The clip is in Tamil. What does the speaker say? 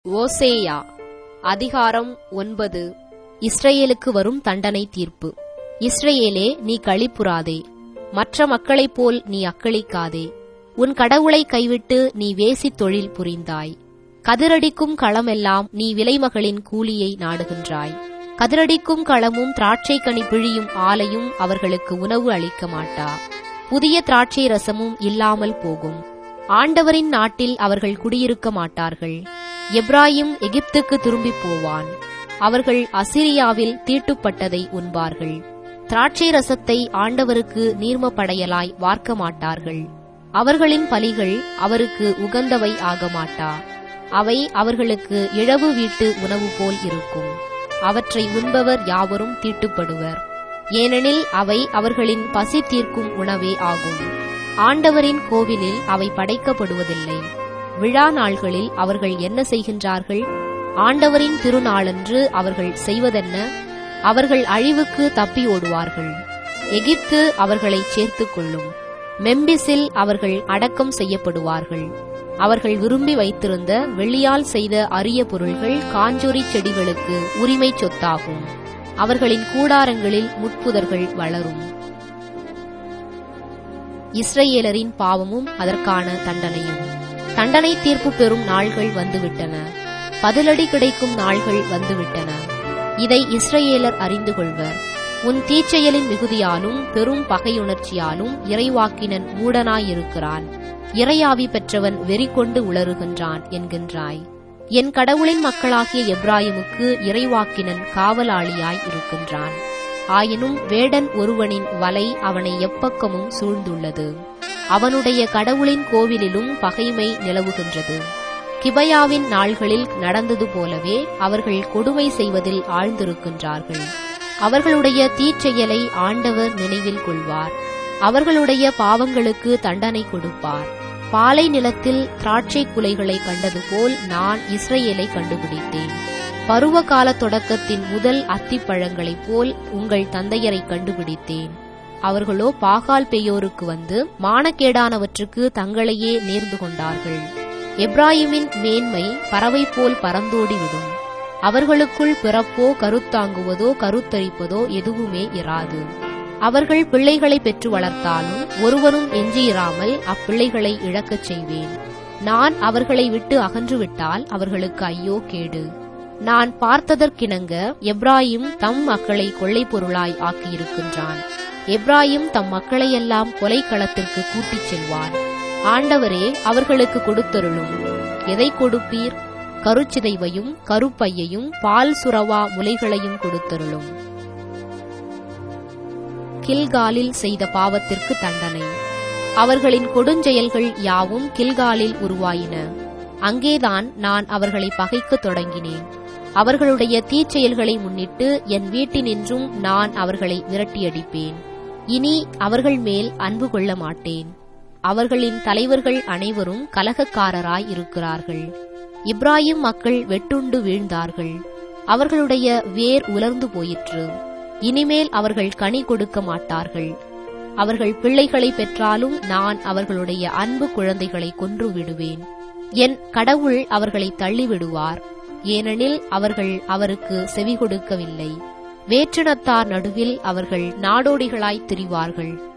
ஓசேயா அதிகாரம் ஒன்பது இஸ்ரவேலுக்கு வரும் தண்டனை தீர்ப்பு இஸ்ரவேலே நீ களிப்புறாதே மற்ற மக்களைப் போல் நீ அக்களிக்காதே உன் கடவுளை கைவிட்டு நீ வேசித் தொழில் புரிந்தாய் கதிரடிக்கும் களமெல்லாம் நீ விலைமகளின் கூலியை நாடுகின்றாய் கதிரடிக்கும் களமும் திராட்சை கனி பிழியும் ஆலையும் அவர்களுக்கு உணவு அளிக்க மாட்டா புதிய திராட்சை ரசமும் இல்லாமல் போகும் ஆண்டவரின் நாட்டில் அவர்கள் குடியிருக்க மாட்டார்கள் எப்ராயிம் எகிப்துக்கு திரும்பிப் போவான் அவர்கள் அசிரியாவில் தீட்டுப்பட்டதை உண்பார்கள் திராட்சை ரசத்தை ஆண்டவருக்கு நீர்மப்படையலாய் வார்க்க மாட்டார்கள் அவர்களின் பலிகள் அவருக்கு உகந்தவை ஆக மாட்டா அவை அவர்களுக்கு இழவு வீட்டு உணவு போல் இருக்கும் அவற்றை உண்பவர் யாவரும் தீட்டுப்படுவர் ஏனெனில் அவை அவர்களின் பசி தீர்க்கும் உணவே ஆகும் ஆண்டவரின் கோவிலில் அவை படைக்கப்படுவதில்லை விழா நாள்களில் அவர்கள் என்ன செய்கின்றார்கள் ஆண்டவரின் திருநாளன்று அவர்கள் செய்வதென்ன அவர்கள் அழிவுக்கு தப்பி ஓடுவார்கள் எகிப்து அவர்களை சேர்த்துக் கொள்ளும் மெம்பிஸில் அவர்கள் அடக்கம் செய்யப்படுவார்கள் அவர்கள் விரும்பி வைத்திருந்த வெள்ளியால் செய்த அரிய பொருள்கள் காஞ்சொரி செடிகளுக்கு உரிமை சொத்தாகும் அவர்களின் கூடாரங்களில் முட்புதர்கள் வளரும் இஸ்ரேலரின் பாவமும் அதற்கான தண்டனையும் தண்டனை தீர்ப்பு பெறும் நாள்கள் வந்துவிட்டன பதிலடி கிடைக்கும் நாள்கள் வந்துவிட்டன இதை இஸ்ரேலர் அறிந்து கொள்வர் உன் தீச்செயலின் மிகுதியாலும் பெரும் பகையுணர்ச்சியாலும் இறைவாக்கினன் மூடனாயிருக்கிறான் இறையாவி பெற்றவன் வெறி கொண்டு உளறுகின்றான் என்கின்றாய் என் கடவுளின் மக்களாகிய எப்ராயிமுக்கு இறைவாக்கினன் காவலாளியாய் இருக்கின்றான் ஆயினும் வேடன் ஒருவனின் வலை அவனை எப்பக்கமும் சூழ்ந்துள்ளது அவனுடைய கடவுளின் கோவிலிலும் பகைமை நிலவுகின்றது கிபயாவின் நாள்களில் நடந்தது போலவே அவர்கள் கொடுமை செய்வதில் ஆழ்ந்திருக்கின்றார்கள் அவர்களுடைய தீச்செயலை ஆண்டவர் நினைவில் கொள்வார் அவர்களுடைய பாவங்களுக்கு தண்டனை கொடுப்பார் பாலை நிலத்தில் திராட்சை குலைகளை கண்டது போல் நான் இஸ்ரேலை கண்டுபிடித்தேன் பருவ கால தொடக்கத்தின் முதல் அத்திப்பழங்களைப் போல் உங்கள் தந்தையரை கண்டுபிடித்தேன் அவர்களோ பாகால் பெயோருக்கு வந்து மானக்கேடானவற்றுக்கு தங்களையே நேர்ந்து கொண்டார்கள் எப்ராஹிமின் மேன்மை பறவை போல் பறந்தோடிவிடும் அவர்களுக்குள் பிறப்போ கருத்தாங்குவதோ கருத்தரிப்பதோ எதுவுமே இராது அவர்கள் பிள்ளைகளை பெற்று வளர்த்தாலும் ஒருவரும் எஞ்சியிராமல் அப்பிள்ளைகளை இழக்கச் செய்வேன் நான் அவர்களை விட்டு அகன்றுவிட்டால் அவர்களுக்கு ஐயோ கேடு நான் பார்த்ததற்கிணங்க எப்ராஹிம் தம் மக்களை கொள்ளை பொருளாய் ஆக்கியிருக்கின்றான் எப்ராஹிம் தம் மக்களையெல்லாம் கொலைக்களத்திற்கு கூட்டிச் செல்வான் ஆண்டவரே அவர்களுக்கு கொடுத்தருளும் எதை கொடுப்பீர் கருச்சிதைவையும் கருப்பையையும் பால் சுரவா முலைகளையும் கொடுத்தருளும் கில்காலில் செய்த பாவத்திற்கு தண்டனை அவர்களின் கொடுஞ்செயல்கள் யாவும் கில்காலில் உருவாயின அங்கேதான் நான் அவர்களை பகைக்கத் தொடங்கினேன் அவர்களுடைய தீச்செயல்களை முன்னிட்டு என் வீட்டினின்றும் நான் அவர்களை விரட்டியடிப்பேன் இனி அவர்கள் மேல் அன்பு கொள்ள மாட்டேன் அவர்களின் தலைவர்கள் அனைவரும் கலகக்காரராய் இருக்கிறார்கள் இப்ராஹிம் மக்கள் வெட்டுண்டு வீழ்ந்தார்கள் அவர்களுடைய வேர் உலர்ந்து போயிற்று இனிமேல் அவர்கள் கனி கொடுக்க மாட்டார்கள் அவர்கள் பிள்ளைகளை பெற்றாலும் நான் அவர்களுடைய அன்பு குழந்தைகளை கொன்று விடுவேன் என் கடவுள் அவர்களை தள்ளிவிடுவார் ஏனெனில் அவர்கள் அவருக்கு செவி கொடுக்கவில்லை வேற்றினத்தார் நடுவில் அவர்கள் நாடோடிகளாய் திரிவார்கள்